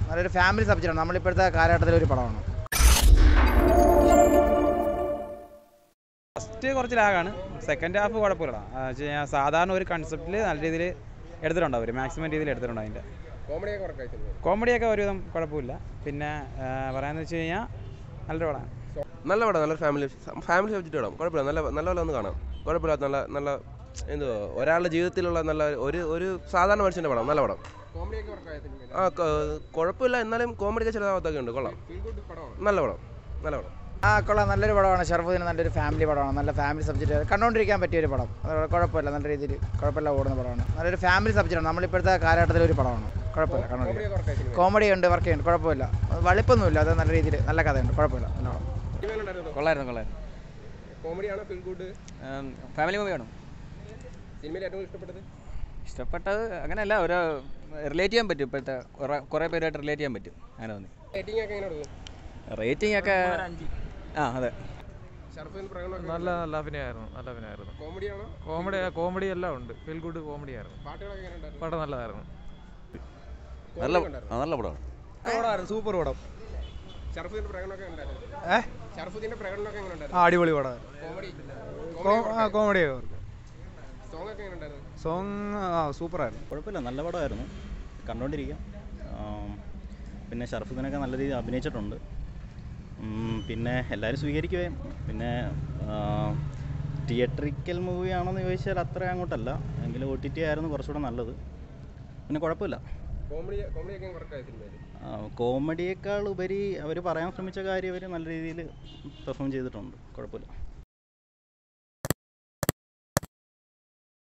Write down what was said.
നല്ലൊരു ഫാമിലി സബ്ജക്റ്റാണ് നമ്മളിപ്പോഴത്തെ കാലഘട്ടത്തിലെ ഒരു പടമാണ് ഫസ്റ്റ് കുറച്ച് ലാഗാണ് സെക്കൻഡ് ഹാഫ് കുഴപ്പമില്ല വെച്ച് കഴിഞ്ഞാൽ സാധാരണ ഒരു കൺസെപ്റ്റിൽ നല്ല രീതിയിൽ എടുത്തിട്ടുണ്ട് അവർ മാക്സിമം രീതിയിൽ എടുത്തിട്ടുണ്ട് അതിൻ്റെ കോമഡിയൊക്കെ വർക്കായി സിനിമ കോമഡിയൊക്കെ ഒരുവിധം കുഴപ്പമില്ല പിന്നെ ആ, പറയാന്ന് വെച്ച് കഴിഞ്ഞാൽ നല്ലൊരു പടമാണ് നല്ല പടം നല്ല ഫാമിലി ഫാമിലി സബ്ജക്റ്റ് പടം കുഴപ്പമില്ല നല്ല നല്ല പോലെ ഒന്ന് കാണാം കുഴപ്പമില്ല നല്ല നല്ല എന്തോ ഒരാളുടെ ജീവിതത്തിലുള്ള നല്ല ഒരു ഒരു സാധാരണ മനുഷ്യൻ്റെ പടം നല്ല പടം ആ ക- കുഴപ്പമില്ല എന്നാലും കോമഡിയൊക്കെ ചില ഭാഗത്തൊക്കെ ഉണ്ട് കൊള്ളാം നല്ല പടം നല്ല പടം ആ കൊള്ളാം നല്ലൊരു പടമാണ് ഷർഫുദ്ദീൻ നല്ലൊരു ഫാമിലി പടമാണ് നല്ല ഫാമിലി സബ്ജക്റ്റ് കണ്ടുകൊണ്ടിരിക്കാൻ പറ്റിയ ഒരു പടം അത് കുഴപ്പമില്ല നല്ല രീതിയിൽ കുഴപ്പമില്ല ഓടുന്ന പടമാണ് നല്ലൊരു ഫാമിലി സബ്ജക്റ്റാണ് നമ്മളിപ്പോഴത്തെ കാലഘട്ടത്തിലെ ഒരു പടമാണ് കുഴപ്പമില്ല കണ്ടുകൊണ്ടിരിക്കാൻ കോമഡി ഉണ്ട് വർക്ക് ചെയ്യുന്നുണ്ട് കുഴപ്പമില്ല വളിപ്പൊന്നുമില്ല അത് നല്ല രീതിയിൽ നല്ല കഥയുണ്ട് കുഴപ്പമില്ല നല്ല പടം കൊള്ളായിരുന്നു കൊള്ളായിരുന്നു കോമഡിയാണോ ഫീൽ ഗുഡ് ഫാമിലി മൂവി കാണും സിനിമയിൽ ഏറ്റവും ഇഷ്ടപ്പെട്ടത് ഇഷ്ടപ്പെട്ടത് അങ്ങനെയല്ല ഒരു റിലേറ്റ് ചെയ്യാൻ പറ്റും ഇപ്പോഴത്തെ കുറേ കുറേ പേരുമായിട്ട് റിലേറ്റ് ചെയ്യാൻ പറ്റും അങ്ങനെ തോന്നി റേറ്റിംഗ് ഒക്കെ എങ്ങനെ കൊടുക്കും റേറ്റിംഗ് ഒക്കെ ആ അതെ ഷർഫിന് പ്രകടനം നല്ല നല്ല അഭിനയമായിരുന്നു നല്ല അഭിനയമായിരുന്നു കോമഡിയാണോ കോമഡി കോമഡി എല്ലാം ഉണ്ട് ഫീൽ ഗുഡ് കോമഡി ആയിരുന്നു പാട്ടുകളൊക്കെ എങ്ങനെ ഉണ്ടായിരുന്നു പടം നല്ലതായിരുന്നു നല്ല ആ, നല്ല പടമാണ് പടമായിരുന്നു സൂപ്പർ പടം ഷർഫുദ്ദീൻ്റെ പ്രകടനമൊക്കെ ഉണ്ടായിരുന്നു ഏ ഷർഫുദ്ദീൻ്റെ പ്രകടനമൊക്കെ എങ്ങനെ ആ ഉണ്ടായിരുന്നു അടിപൊളി പടമായിരുന്നു കോമഡി ആ കോമഡി സോങ് ഒക്കെ എങ്ങനെ ഉണ്ടായിരുന്നു സോങ് ആ സൂപ്പറായിരുന്നു കുഴപ്പമില്ല നല്ല പടമായിരുന്നു കണ്ടുകൊണ്ടിരിക്കാം ആം, പിന്നെ ഷർഫുദ്ദീനൊക്കെ നല്ല രീതിയിൽ അഭിനയിച്ചിട്ടുണ്ട് ഉം, പിന്നെ എല്ലാവരും സ്വീകരിക്കുകയും പിന്നെ തിയേറ്ററിക്കൽ മൂവി ആണെന്ന് ചോദിച്ചാൽ അത്ര അങ്ങോട്ടല്ല എങ്കിലും ഒ ടി ടി ആയിരുന്നു കുറച്ചുകൂടെ നല്ലത് പിന്നെ കുഴപ്പമില്ല കോമഡി കോമഡിയൊക്കെ വർക്കായി സിനിമയിൽ ആ, കോമഡിയേക്കാൾ ഉപരി അവർ പറയാൻ ശ്രമിച്ച കാര്യം അവർ നല്ല രീതിയിൽ പെർഫോം ചെയ്തിട്ടുണ്ട് കുഴപ്പമില്ല